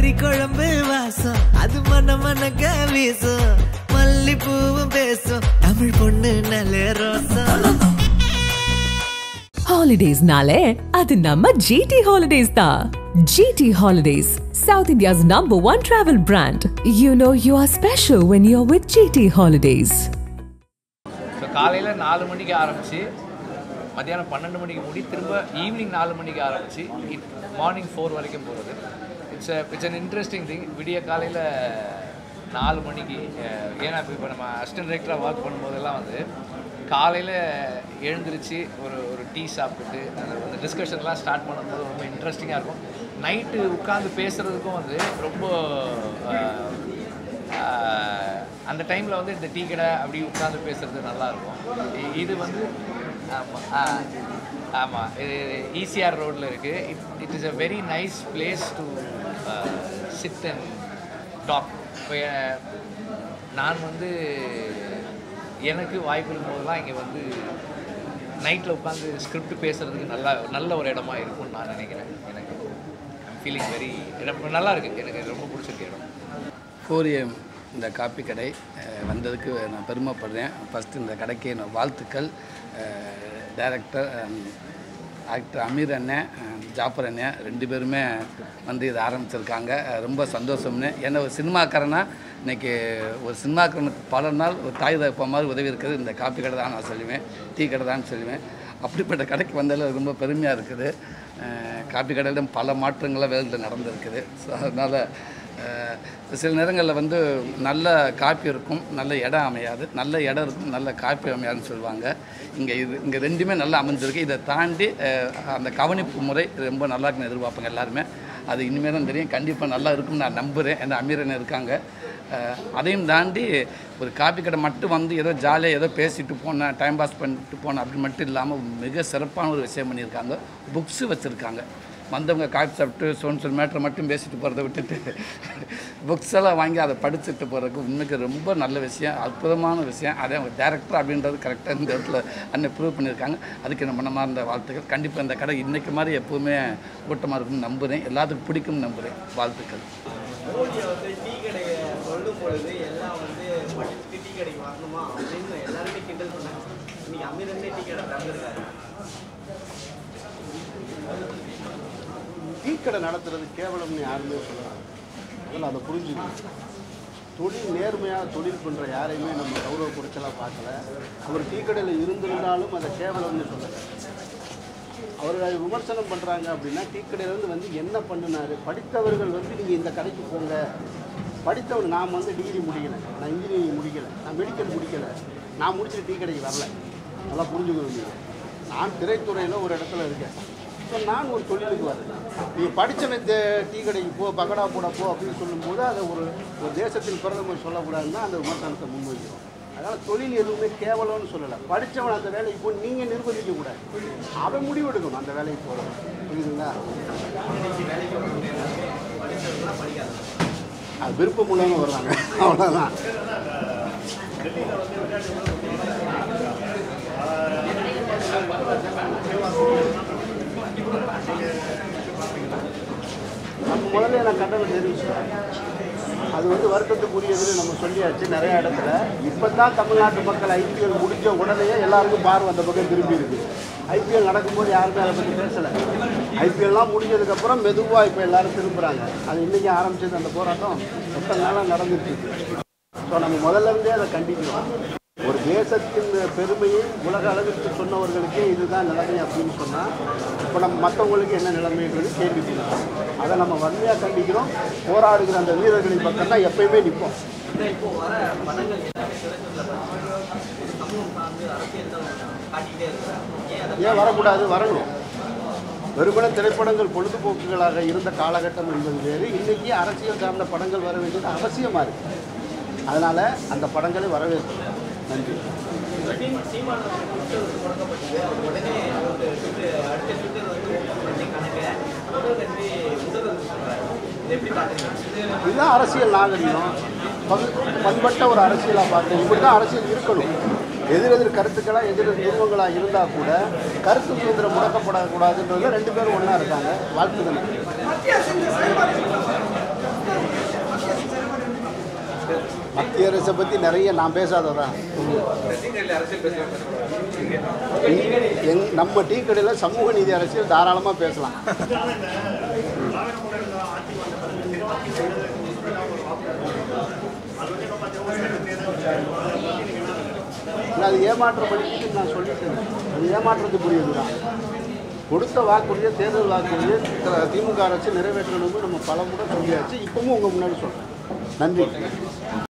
கறி குழம்பு வாசம் அது மன மனக்க வீசும் மல்லிப்பூவும் பேசும் தமிழ் பொண்ணு நல்ல ரோசம் ஹாலிடேஸ்னாலே அது நம்ம ஜிடி ஹாலிடேஸ் தான் GT Holidays South India's number one travel brand you know you are special when you are with GT Holidays so காலையில் நாலு மணிக்கு ஆரம்பித்து மத்தியானம் பன்னெண்டு மணிக்கு முடி திரும்ப ஈவினிங் நாலு மணிக்கு ஆரம்பித்து மார்னிங் ஃபோர் வரைக்கும் போகிறது it's it's an interesting thing விடிய காலையில் நாலு மணிக்கு அஹ், ஏன்னா இப்போ இப்போ நம்ம அசிஸ்டன்ட் டைரக்டராக ஒர்க் பண்ணும்போதெல்லாம் வந்து காலையில் எழுந்திரிச்சு ஒரு ஒரு டீ சாப்பிட்டுட்டு அந்த அந்த டிஸ்கஷன்லாம் ஸ்டார்ட் பண்ணும்போது ரொம்ப இன்ட்ரெஸ்டிங்காக இருக்கும் நைட்டு உட்காந்து பேசுகிறதுக்கும் வந்து ரொம்ப அஹ், ஆஹ் அந்த டைமில் வந்து இந்த டீ கடை அப்படி உட்காந்து பேசுறது நல்லா இருக்கும் இது வந்து ஆமாம் ஆமாம் இது ஈசிஆர் ரோட்டில் இருக்குது it it is a very nice place to sit and talk இப்போ எ- நான் வந்து எனக்கு வாய்ப்பு இருக்கும்போதெல்லாம் இங்கே வந்து நைட்டில் உட்காந்து ஸ்கிரிப்ட் பேசுகிறதுக்கு நல்லா நல்ல ஒரு இடமா இருக்கும்னு நான் நினைக்கிறேன் எனக்கு ஐம் ஃபீலிங் வெரி நல்லா இருக்குது எனக்கு ரொம்ப பிடிச்சிருக்கு இடம் ஃபோரியம் இந்த காப்பி கடை அஹ், வந்ததுக்கு நான் பெருமைப்படுறேன் ஃபஸ்ட்டு இந்த கடைக்கு நான் வாழ்த்துக்கள் டைரக்டர் ஆக்டர் அமீர் அண்ணன் அஹ், ஜாஃபர் அண்ணன் ரெண்டு பேருமே வந்து இதை ஆரம்பிச்சிருக்காங்க அஹ், ரொம்ப சந்தோஷம்னு ஏன்னா ஒரு சினிமாக்காரனா இன்னைக்கு ஒரு சினிமாக்காரனுக்கு பல நாள் ஒரு தாய் தகப்ப மாதிரி உதவி இருக்கிறது இந்த காப்பி கடை தான் நான் சொல்லுவேன் டீ கடை தான் சொல்லுவேன் அப்படிப்பட்ட கடைக்கு வந்ததில் ரொம்ப பெருமையாக இருக்குது அஹ், காப்பி கடையிலும் பல மாற்றங்கள்லாம் வேலையில் நடந்திருக்குது ஸோ அதனால் அஹ் சில நேரங்களில் வந்து நல்ல காப்பி இருக்கும் நல்ல இடம் அமையாது நல்ல இடம் இருக்கும் நல்ல காப்பி அமையாதுன்னு சொல்லுவாங்க இங்கே இது இங்கே ரெண்டுமே நல்லா அமைஞ்சிருக்கு இதை தாண்டி அஹ், அந்த கவனிப்பு முறை ரொம்ப நல்லா இருக்குன்னு எதிர்பார்ப்பாங்க எல்லாருமே அது இனிமேல் தான் தெரியும் கண்டிப்பாக நல்லா இருக்கும்னு நான் நம்புகிறேன் ஏன்னா அமீரன் இருக்காங்க அஹ், அதையும் தாண்டி ஒரு காப்பி கடை மட்டும் வந்து ஏதோ ஜாலியாக ஏதோ பேசிட்டு போனேன் டைம் பாஸ் பண்ணிட்டு போனேன் அப்படி மட்டும் இல்லாமல் மிக சிறப்பான ஒரு விஷயம் பண்ணியிருக்காங்க புக்ஸு வச்சுருக்காங்க வந்தவங்க காப்பி சாப்பிட்டு சோன் சொல் மேட்ரை மட்டும் பேசிட்டு போகிறத விட்டுட்டு புக்ஸ் எல்லாம் வாங்கி அதை படிச்சுட்டு போகிறதுக்கு உண்மைக்கு ரொம்ப நல்ல விஷயம் அற்புதமான விஷயம் அதே அவங்க டேரக்டர் அப்படின்றது கரெக்டாக இந்த இடத்துல அன்னை ப்ரூவ் பண்ணியிருக்காங்க அதுக்கு என்ன மனமார்ந்த வாழ்த்துக்கள் கண்டிப்பாக இந்த கடை இன்றைக்கு மாதிரி எப்போவுமே கூட்டமாக இருக்கும்னு நம்புகிறேன் எல்லாத்துக்கும் பிடிக்கும்னு நம்புகிறேன் வாழ்த்துக்கள் மோடியை வந்து டீ கடையை சொல்லும் பொழுது எல்லாம் வந்து படிச்சுட்டு டீ கடைக்கு வரணுமா அப்படின்னு எல்லாருமே கிண்டல் பண்ணாங்க இன்னைக்கு அமீரன்னே டீ கடை திறந்துருக்காரு டீ கடை நடத்துறது கேவலம்னு யாருமே சொல்லலாம் அதனால் அதை புரிஞ்சுக்கணும் தொழில் நேர்மையாக தொழில் பண்ணுற யாரையுமே நம்ம கௌரவ குறைச்சலாக பார்க்கல அவர் டீ கடையில் இருந்திருந்தாலும் அதை கேவலம்னு சொல்லலை அவர்கள் விமர்சனம் பண்ணுறாங்க அப்படின்னா டீ கடையிலேருந்து வந்து என்ன பண்ணினாரு படித்தவர்கள் வந்து நீங்கள் இந்த கடைக்கு போங்க படித்தவன் நான் வந்து டிகிரி முடிக்கலை நான் இன்ஜினியரிங் முடிக்கலை நான் மெடிக்கல் முடிக்கலை நான் முடிச்சுட்டு டீ கடைக்கு வரல நல்லா புரிஞ்சுக்கணும் நீங்கள் நான் திரைத்துறையில் ஒரு இடத்துல இருக்கேன் ஸோ நான் ஒரு தொழிலுக்கு வரேன் நீங்கள் படித்தவன் இந்த டீ கடைக்கு போ பகடா போட போ அப்படின்னு சொல்லும்போது அதை ஒரு ஒரு தேசத்தின் பிரதமர் சொல்லக்கூடாதுன்னா அந்த விமர்சனத்தை முன்வைக்கிறோம் அதனால் தொழில் எதுவுமே கேவலம்னு சொல்லலை படித்தவன் அந்த வேலைக்கு போய் நீங்கள் நிர்பந்திக்க கூடாது அவன் முடிவெடுக்கணும் அந்த வேலைக்கு போகிறது புரியுதுங்களா அது விருப்பம் உள்ளவங்க வருவாங்க அவ்வளோதான் நம்ம முதல்ல நான் கண்டனம் தெரிவிச்சேன் அது வந்து வருத்தத்துக்குரியதுன்னு நம்ம சொல்லியாச்சு நிறைய இடத்துல இப்போ தான் தமிழ்நாட்டு மக்கள் ஐபிஎல் முடிஞ்ச உடனே எல்லாருக்கும் பார்வை அந்த பக்கம் திரும்பி இருக்கு ஐபிஎல் நடக்கும்போது யாருமே அதை பற்றி பேசலை ஐபிஎல்லாம் முடிஞ்சதுக்கப்புறம் மெதுவாக இப்போ எல்லாரும் திரும்புகிறாங்க அது இன்றைக்கி ஆரம்பிச்சது அந்த போராட்டம் எத்தனை நாளாக நடந்துட்டு இருக்கு ஸோ நம்ம முதல்ல இருந்தே அதை கண்டிக்கணும் ஒரு தேசத்தின் பெருமையை உலக அளவிற்கு சொன்னவர்களுக்கே இதுதான் நிலைமை அப்படின்னு சொன்னால் இப்போ நம்ம மற்றவங்களுக்கு என்ன நிலைமைன்றது கேள்வி அதை நம்ம வன்மையாக கண்டிக்கிறோம் போராடுகிற அந்த வீரர்களின் பக்கம் தான் எப்பயுமே நிற்போம் இப்போ வர படங்கள் எல்லாமே திரைத்துறையில் சமூகம் சார்ந்து அரசியல் தான் காட்டிக்கிட்டே இருக்கிறாங்க ஏன் அதை ஏன் வரக்கூடாது வரணும் வெறுமன திரைப்படங்கள் பொழுதுபோக்குகளாக இருந்த காலகட்டம் என்பது வேறு இன்னைக்கு அரசியல் சார்ந்த படங்கள் வர வேண்டியது அவசியமாக இருக்கு அதனால் அந்த படங்களை வரவேற்கிறோம் நன்றி சீமானவர் புத்தகம் தொடங்கப்பட்டது அவர் உடனே ஒரு ட்விட்டர் அடுத்த ட்விட்டர் வந்து ஓப்பன் பண்ணி கணக்கு முதல் கல்வி முதல்வர் சொல்றாரு இதை எப்படி பார்க்குறீங்க இதுதான் அரசியல் நாகரிகம் பகு- பண்பட்ட ஒரு அரசியலாக பார்க்குறேன் இப்படி தான் அரசியல் இருக்கணும் எதிரெதிர் கருத்துக்களாக எதிரெதிர் துருவங்களாக இருந்தால் கூட கருத்து சுதந்திரம் முடக்கப்படக்கூடாதுன்றதுல ரெண்டு பேரும் ஒன்றா இருக்காங்க வாழ்த்துக்கள் மத்திய அரசை பற்றி நிறைய நான் பேசாததான் எங் நம்ம டீ கடையில் சமூக நீதி அரசியல் தாராளமாக பேசலாம் இல்லை, அது ஏமாற்றம் பண்ணிட்டு நான் சொல்லிட்டேன் அது ஏமாற்றத்துக்குரியது தான் கொடுத்த வாக்குறுதியை தேர்தல் வாக்குறுதியை தி- திமுக அரசு நிறைவேற்றணும்னு நம்ம பல முறை சொல்லியாச்சு இப்பவும் உங்கள் முன்னாடி சொல்கிறேன் நன்றி